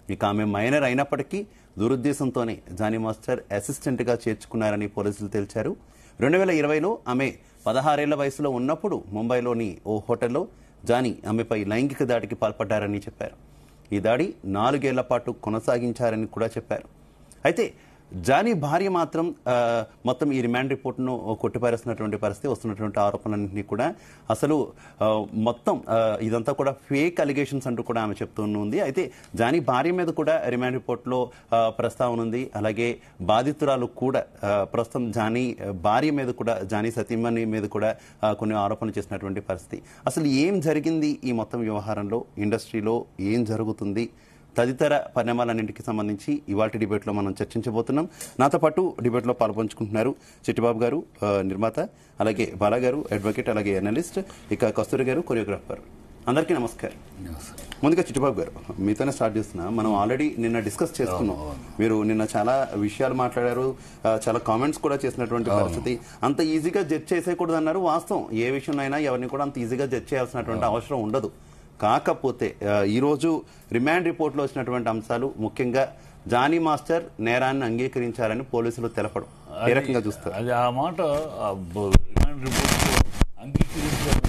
ఇక ఆమె మైనర్ అయినప్పటికీ దురుద్దేశంతోనే జానీ మాస్టర్ అసిస్టెంట్గా చేర్చుకున్నారని పోలీసులు తేల్చారు రెండు వేల ఇరవైలో ఆమె పదహారేళ్ల వయసులో ఉన్నప్పుడు ముంబైలోని ఓ హోటల్లో జానీ ఆమెపై లైంగిక దాడికి పాల్పడ్డారని చెప్పారు ఈ దాడి నాలుగేళ్ల పాటు కొనసాగించారని కూడా చెప్పారు అయితే జానీ భార్య మాత్రం ఆ, మొత్తం ఈ రిమాండ్ రిపోర్ట్ను కొట్టిపారేస్తున్నటువంటి పరిస్థితి వస్తున్నటువంటి ఆరోపణలన్నింటినీ కూడా అసలు ఆ, మొత్తం ఆ, ఇదంతా కూడా ఫేక్ అలిగేషన్స్ అంటూ కూడా ఆమె చెప్తుంది అయితే జానీ భార్య మీద కూడా రిమాండ్ రిపోర్ట్లో ఆ, ప్రస్తావన ఉంది అలాగే బాధితురాలు కూడా ఆ, ప్రస్తుతం జానీ ఆ, భార్య మీద కూడా జానీ సతీమణి మీద కూడా ఆ, కొన్ని ఆరోపణలు చేసినటువంటి పరిస్థితి అసలు ఏం జరిగింది ఈ మొత్తం వ్యవహారంలో ఇండస్ట్రీలో ఏం జరుగుతుంది తదితర పరిణామాలన్నింటికి సంబంధించి ఇవాళ డిబేట్లో మనం చర్చించబోతున్నాం నాతో పాటు డిబేట్లో పాల్పంచుకుంటున్నారు చిట్టిబాబు గారు ఆ, నిర్మాత అలాగే బాలా గారు అడ్వకేట్ అలాగే అనలిస్ట్ ఇక కస్తూరి గారు కొరియోగ్రాఫర్ అందరికీ నమస్కారం ముందుగా చిట్టిబాబు గారు మీతోనే స్టార్ట్ చేస్తున్నా మనం ఆల్రెడీ నిన్న డిస్కస్ చేసుకున్నాం మీరు నిన్న చాలా విషయాలు మాట్లాడారు ఆ, చాలా కామెంట్స్ కూడా చేసినటువంటి పరిస్థితి అంత ఈజీగా జడ్జ్ చేసేయకూడదు అన్నారు వాస్తవం ఏ విషయంలో అయినా ఎవరిని కూడా అంత ఈజీగా జడ్జ్ చేయాల్సినటువంటి అవసరం ఉండదు కాకపోతే ఆ, ఈరోజు రిమాండ్ రిపోర్ట్లో వచ్చినటువంటి అంశాలు ముఖ్యంగా జానీ మాస్టర్ నేరాన్ని అంగీకరించారని పోలీసులు తెలపడం ఏ రకంగా చూస్తారు అది ఆ మాట ఆ బ- రిమాండ్ రిపోర్ట్లో అంగీకరించారు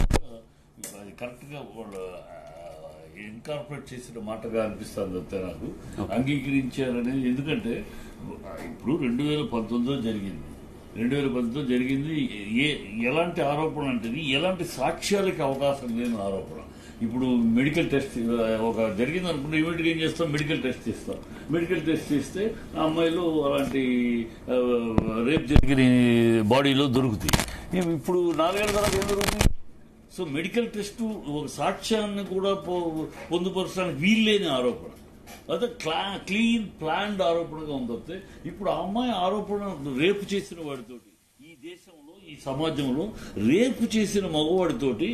అది కరెక్ట్గా వాళ్ళు ఇన్కార్పొరేట్ చేసిన మాటగా అనిపిస్తుంది అంతే నాకు అంగీకరించారనేది ఎందుకంటే ఇప్పుడు రెండు వేల పంతొమ్మిదిలో జరిగింది రెండు వేల పంతొమ్మిదిలో జరిగింది ఏ ఎలాంటి ఆరోపణ అంటే ఇది ఎలాంటి సాక్ష్యాలకి అవకాశం లేని ఆరోపణ ఇప్పుడు మెడికల్ టెస్ట్ ఒక జరిగింది అనుకుంటే ఇమీడియట్గా ఏం చేస్తాం మెడికల్ టెస్ట్ చేస్తాం మెడికల్ టెస్ట్ చేస్తే ఆ అమ్మాయిలో అలాంటి ఆ, రేప్ జరిగిన బాడీలో దొరుకుతాయి ఏం ఇప్పుడు నాలుగేళ్ల తర్వాత ఏం దొరుకుతుంది సో మెడికల్ టెస్ట్ ఒక సాక్ష్యాన్ని కూడా పొ- పొందుపరచడానికి వీల్లేని ఆరోపణ అదే క్లా క్లీన్ ప్లాన్డ్ ఆరోపణగా ఉంది ఇప్పుడు ఆ అమ్మాయి ఆరోపణ రేపు చేసిన వాడితోటి ఈ దేశంలో ఈ సమాజంలో రేపు చేసిన మగవాడితోటి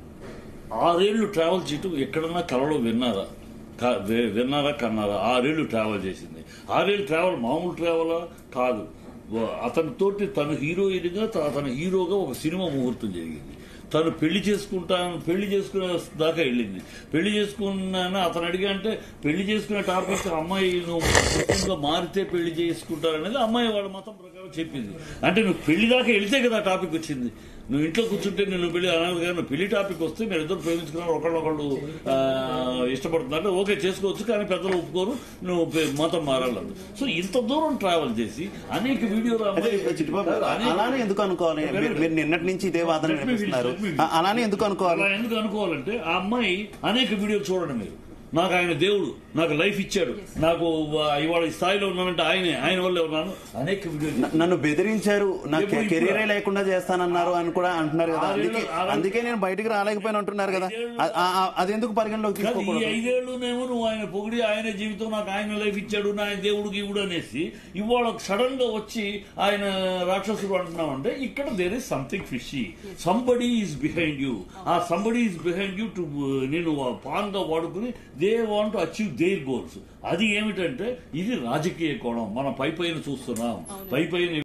ఆరేళ్లు ట్రావెల్ చేయటం ఎక్కడన్నా కలలో విన్నారా కా- వి- విన్నారా కన్నారా ఆరేళ్లు ట్రావెల్ చేసింది ఆరేళ్లు ట్రావెల్ మామూలు ట్రావెలా కాదు వ- అతనితోటి తను హీరోయిన్గా త- అతను హీరోగా ఒక సినిమా ముహూర్తం జరిగింది తను పెళ్లి చేసుకుంటాను పెళ్లి చేసుకునే దాకా వెళ్ళింది పెళ్లి చేసుకున్నాను అతను అడిగా అంటే పెళ్లి చేసుకునే టాపిక్ అమ్మాయి నువ్వు ముస్లింగా మారితే పెళ్లి చేసుకుంటారనేది అమ్మాయి వాళ్ళ మతం ప్రకారం చెప్పింది అంటే నువ్వు పెళ్లి దాకా వెళితే కదా ఆ టాపిక్ వచ్చింది నువ్వు ఇంట్లో కూర్చుంటే నేను పెళ్లి అనాలి కానీ నువ్వు పెళ్లి టాపిక్ వస్తే మీరు ఇద్దరు ప్రేమించుకున్నారు ఒకళ్ళొకళ్ళు ఆ, ఇష్టపడుతున్నారు ఓకే చేసుకోవచ్చు కానీ పెద్దలు ఒప్పుకోరు నువ్వు పె- మతం మారాలను సో ఇంత దూరం ట్రావెల్ చేసి అనేక వీడియోలు అదే అమ్మాయి- ఇప్పుడు చిట్టిబాబు గారు, అనేక- అలానే ఎందుకు అనుకోవాలి మీరు- మీరు నిన్నటి నుంచి ఇదే వాదన Let me finish, వినిపిస్తున్నారు let me finish. ఆ, అలానే ఎందుకు అనుకోవాలి అలా ఎందుకు అనుకోవాలంటే ఆ అమ్మాయి అనేక వీడియోలు చూడండి మీరు నాకు ఆయన దేవుడు నాకు లైఫ్ ఇచ్చాడు నాకు ఆ, ఇవాళ ఈ స్థాయిలో ఉన్నానంటే ఆయనే ఆయన వల్లే ఉన్నాను అనేక వీడియోలు న- నన్ను బెదిరించారు నా ఎప్పుడు ఇప్పుడు? కెరీరే లేకుండా చేస్తానన్నారు అని కూడా అంటున్నారు కదా ఆరేళ్ళు- అందుకే ఆరేళ్ళు- అందుకే నేను బయటికి రాలేకపోయినా అంటున్నారు కదా ఆ- ఆ- ఆ- అది ఎందుకు పరిగణలోకి కాదు, ఈ తీసుకోకూడదు ఐదేళ్లునేమో నువ్వు ఆయన పొగిడి ఆయన జీవితం నాకు ఆయన లైఫ్ ఇచ్చాడు నా దేవుడు గీవుడు అనేసి ఇవాళ సడన్ గా వచ్చి ఆయన రాక్షసుడు అంటున్నావు అంటే ఇక్కడ there is something fishy somebody is behind you ఆ somebody is behind you to నేను పాన్ గా వాడుకుని they want to achieve their goals అది ఏమిటంటే ఇది రాజకీయ కోణం మనం పై పైన చూస్తున్నాం పై పైన